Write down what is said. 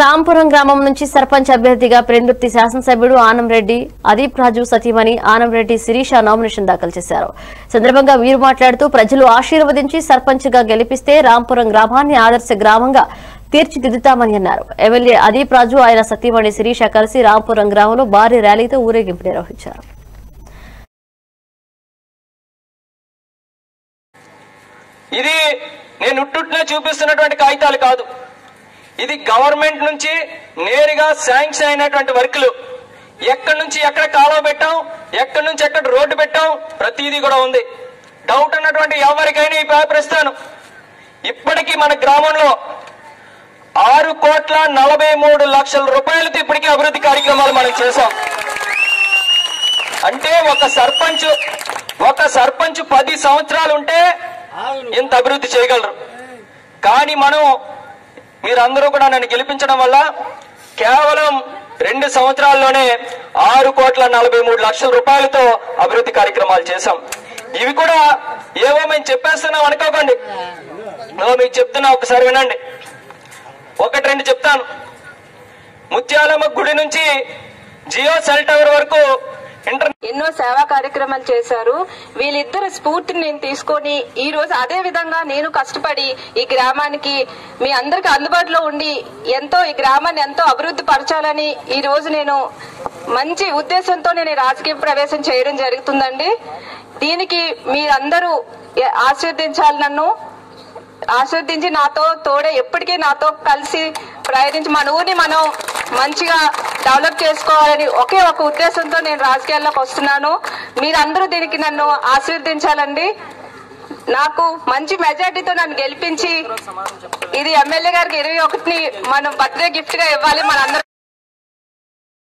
రాంపురం గ్రామం నుంచి సర్పంచ్ అభ్యర్థిగా ప్రేందుర్తి శాసనసభ్యుడు ఆనం రెడ్డి అదీప్ రాజు సతీమణి ఆనం రెడ్డి శిరీష నామినేషన్ దాఖలు చేశారు సందర్భంగా వీరు మాట్లాడుతూ ప్రజలు ఆశీర్వదించి సర్పంచ్ గా గెలిపిస్తే రాంపురం గ్రామాన్ని ఆదర్శ గ్రామంగా తీర్చిదిద్దుతామని అన్నారు ఎమ్మెల్యే అదీప్ రాజు ఆయన సతీమణి శిరీష కలిసి రాంపురం గ్రామంలో భారీ ర్యాలీతో ఊరేగింపు నిర్వహించారు ఇది నేను ఉట్టుట్నే చూపిస్తున్నటువంటి కాగితాలు కాదు ఇది గవర్నమెంట్ నుంచి నేరుగా శాంక్షన్ అయినటువంటి వర్కులు ఎక్కడి నుంచి ఎక్కడ కాలువ పెట్టాం ఎక్కడి నుంచి ఎక్కడ రోడ్డు పెట్టాం ప్రతిదీ కూడా ఉంది డౌట్ ఉన్నటువంటి ఎవరికైనా ఈ పేపర్ ఇస్తాను ఇప్పటికీ మన గ్రామంలో ఆరు కోట్ల నలభై మూడు లక్షల రూపాయలతో ఇప్పటికీ అభివృద్ధి కార్యక్రమాలు మనం చేశాం అంటే ఒక సర్పంచ్ ఒక సర్పంచ్ పది సంవత్సరాలు ఉంటే ఇంత అభివృద్ధి చేయగలరు కానీ మనం మీరందరూ కూడా నన్ను గెలిపించడం వల్ల కేవలం రెండు సంవత్సరాల్లోనే ఆరు కోట్ల నలభై మూడు లక్షల రూపాయలతో అభివృద్ధి కార్యక్రమాలు చేశాం ఇవి కూడా ఏవో మేము చెప్పేస్తున్నాం అనుకోకండి నువ్వు మీకు చెప్తున్నా ఒకసారి వినండి ఒకటి రెండు చెప్తాను ముత్యాలమ్మ గుడి నుంచి జియో సెల్ టవర్ వరకు ఇంటర్ ఎన్నో సేవా కార్యక్రమాలు చేశారు వీళ్ళిద్దరు స్ఫూర్తిని నేను తీసుకొని ఈ రోజు అదే విధంగా నేను కష్టపడి ఈ గ్రామానికి మీ అందరికి అందుబాటులో ఉండి ఎంతో ఈ గ్రామాన్ని ఎంతో అభివృద్ధి పరచాలని ఈ రోజు నేను మంచి ఉద్దేశంతో నేను ఈ రాజకీయ ప్రవేశం చేయడం జరుగుతుందండి దీనికి మీరందరూ ఎ- ఆశీర్వదించాలి నన్ను ఆస్వాదించి నాతో తోడే ఎప్పటికీ నాతో కలిసి ప్రయత్నించి మన ఊరిని మనం మంచిగా డెవలప్ చేసుకోవాలని ఒకే ఒక ఉద్దేశంతో నేను రాజకీయాల్లోకి వస్తున్నాను మీరందరూ దీనికి నన్ను ఆశీర్వదించాలండి నాకు మంచి మెజార్టీతో నన్ను గెలిపించి ఇది ఎమ్మెల్యే గారికి ఇరవై ఒకటిని మనం బర్త్డే గిఫ్ట్ గా ఇవ్వాలి మనందరం